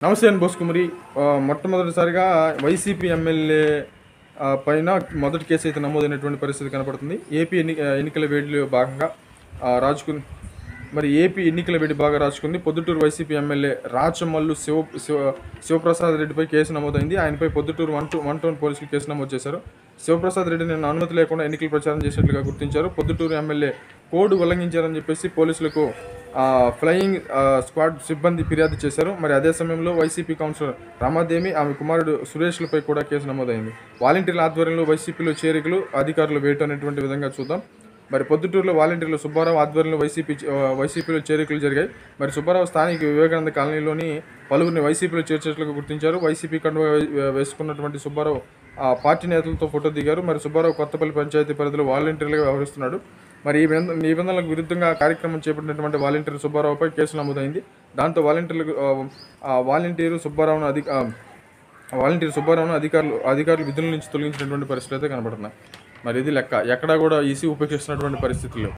నమస్తే అని బోసుకుమరి ఆ, మొట్టమొదటిసారిగా వైసీపీ ఎమ్మెల్యే ఆ, పైన మొదటి కేసు అయితే నమోదైనటువంటి పరిస్థితి కనపడుతుంది ఏపీ ఎన్ని ఆ, ఎన్నికల వేడిలో భాగంగా ఆ, రాజుకుని మరి ఏపీ ఎన్నికల వేడి బాగా రాచుకుంది పొద్దుటూరు వైసీపీ ఎమ్మెల్యే రాచమల్లు శివ శివ శివప్రసాద్ రెడ్డిపై కేసు నమోదైంది ఆయనపై Proddatur one two one town పోలీసులు కేసు నమోదు చేశారు శివప్రసాద్ రెడ్డి నిన్న అనుమతి లేకుండా ఎన్నికల ప్రచారం చేసినట్లుగా గుర్తించారు పొద్దుటూరు ఎమ్మెల్యే కోడ్ ఉల్లంఘించారని చెప్పేసి పోలీసులకు ఆ, ఫ్లయింగ్ ఆ, స్క్వాడ్ సిబ్బంది ఫిర్యాదు చేశారు మరి అదే సమయంలో వైసీపీ కౌన్సిలర్ రమాదేవి ఆమె కుమారుడు సురేష్లపై కూడా కేసు నమోదైంది వాలంటీర్ల ఆధ్వర్యంలో వైసీపీలో చేరికలు అధికారులు వేటు అనేటువంటి విధంగా చూద్దాం మరి పొద్దుటూరులో వాలంటీర్లు సుబ్బారావు ఆధ్వర్యంలో వైసీపీ ఆ, వైసీపీలో చేరికలు జరిగాయి మరి సుబ్బారావు స్థానిక వివేకానంద కాలనీలోని పలువురిని వైసీపీలో చేర్చేట్లుగా గుర్తించారు వైసీపీ కండువా వే- వేసుకున్నటువంటి సుబ్బారావు ఆ పార్టీ నేతలతో ఫోటో దిగారు మరి సుబ్బారావు కొత్తపల్లి పంచాయతీ పరిధిలో వాలంటీర్లుగా వ్యవహరిస్తున్నాడు మరి ఈ నిబంధ- నిబంధనలకు విరుద్ధంగా కార్యక్రమం చేపట్టినటువంటి వాలంటీర్ సుబ్బారావుపై కేసు నమోదైంది దాంతో వాలంటీర్లకు ఆ, ఆ వాలంటీరు సుబ్బారావును అధిక ఆ, వాలంటీర్ సుబ్బారావును అధికారులు అధికారులు విధుల నుంచి తొలగించినటువంటి పరిస్థితులు అయితే కనబడుతున్నాయి మరి ఇది లెక్క ఎక్కడా కూడా ఈసీ ఉపేక్షిస్తున్నటువంటి పరిస్థితులు లేవు